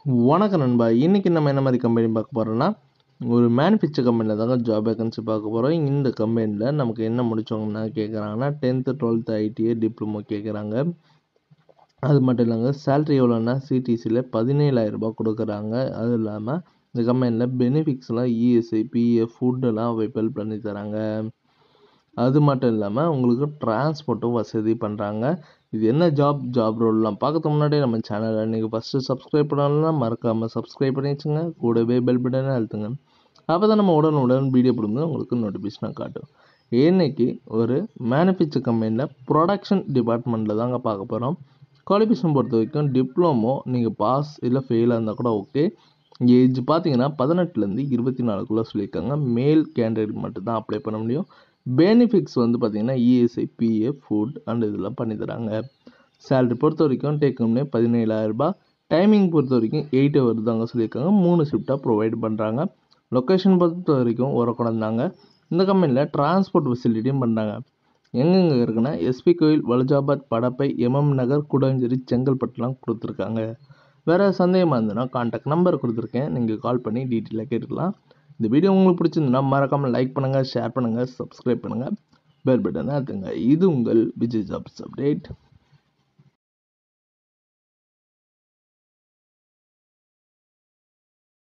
வணக்கம் நண்பா இன்றைக்கி நம்ம என்ன மாதிரி கம்பெனி பார்க்க போகிறோம்னா ஒரு மேனுஃபேக்சர் கம்பெனியில் தாங்க ஜாப் வேகன்சி பார்க்க போகிறோம் இந்த கம்பெனியில் நமக்கு என்ன முடிச்சவங்கன்னா கேட்குறாங்கன்னா டென்த்து டுவெல்த்து ஐடிஐ டிப்ளமோ கேட்குறாங்க அது மட்டும் இல்லைங்க சேல்ரி எவ்வளோன்னா சிடிசியில் பதினேழாயிரரூபா கொடுக்குறாங்க அது இல்லாமல் இந்த கம்பெனியில் பெனிஃபிட்ஸ்லாம் இஎஸ்ஐ பிஎஃப் ஃபுட்டெல்லாம் அவைபிள் பண்ணி தராங்க அது மட்டும் இல்லாமல் உங்களுக்கு டிரான்ஸ்போர்ட்டும் வசதி பண்ணுறாங்க இது என்ன ஜாப் ஜாப் ரோல்லாம் பார்க்கறதுக்கு முன்னாடி நம்ம சேனலை நீங்கள் ஃபஸ்ட்டு சப்ஸ்கிரைப் பண்ணலாம் மறக்காமல் சப்ஸ்கிரைப் பண்ணி வச்சுங்க கூடவே பெல் பட்டனை அழுத்துங்க அப்போ தான் நம்ம உடனே உடனே வீடியோ போடும்போது உங்களுக்கு நோட்டிஃபிகேஷனாக காட்டும் இன்னைக்கு ஒரு மேனுஃபேக்சர் கம்பெனியில் ப்ரொடக்ஷன் டிபார்ட்மெண்ட்டில் தாங்க பார்க்க போகிறோம் குவாலிஃபிகேஷன் பொறுத்த வரைக்கும் டிப்ளமோ நீங்கள் பாஸ் இல்லை ஃபெயிலாக இருந்தால் கூட ஓகே ஏஜ் பார்த்தீங்கன்னா பதினெட்டுலேருந்து இருபத்தி நாலுக்குள்ளே சொல்லியிருக்காங்க மேல் கேண்டிடேட் மட்டும் தான் அப்ளை பண்ண முடியும் பெனிஃபிட்ஸ் வந்து பார்த்தீங்கன்னா இஎஸ்ஐ பிஎஃப் ஃபுட் அண்ட் இதெல்லாம் பண்ணி தராங்க சேலரி பொறுத்த வரைக்கும் டேக் ஹோம்னே பதினேழாயிரரூபா டைமிங் பொறுத்த வரைக்கும் எயிட் ஹவர் தாங்க சொல்லியிருக்காங்க மூணு ஷிஃப்டாக ப்ரொவைட் பண்ணுறாங்க லொக்கேஷன் பொறுத்த வரைக்கும் உரக்குடம் தாங்க இந்த கம்பெனியில் டிரான்ஸ்போர்ட் ஃபெசிலிட்டியும் பண்ணுறாங்க எங்கெங்கே இருக்குன்னா எஸ்பி கோயில் வலஜாபாத் படப்பை எம்எம் நகர் குடஞ்சேரி செங்கல்பட்டுலாம் கொடுத்துருக்காங்க வேறு சந்தேகமாக இருந்ததுன்னா கான்டாக்ட் நம்பர் கொடுத்துருக்கேன் நீங்கள் கால் பண்ணி டீட்டெயிலாக கேட்டுக்கலாம் இந்த வீடியோ உங்களுக்கு பிடிச்சிருந்துன்னா மறக்காமல் லைக் பண்ணுங்கள் ஷேர் பண்ணுங்கள் சப்ஸ்கிரைப் பண்ணுங்கள் பெல் பட்டனை அழுத்துங்க இது உங்கள் விஜய் ஜாப்ஸ் அப்டேட்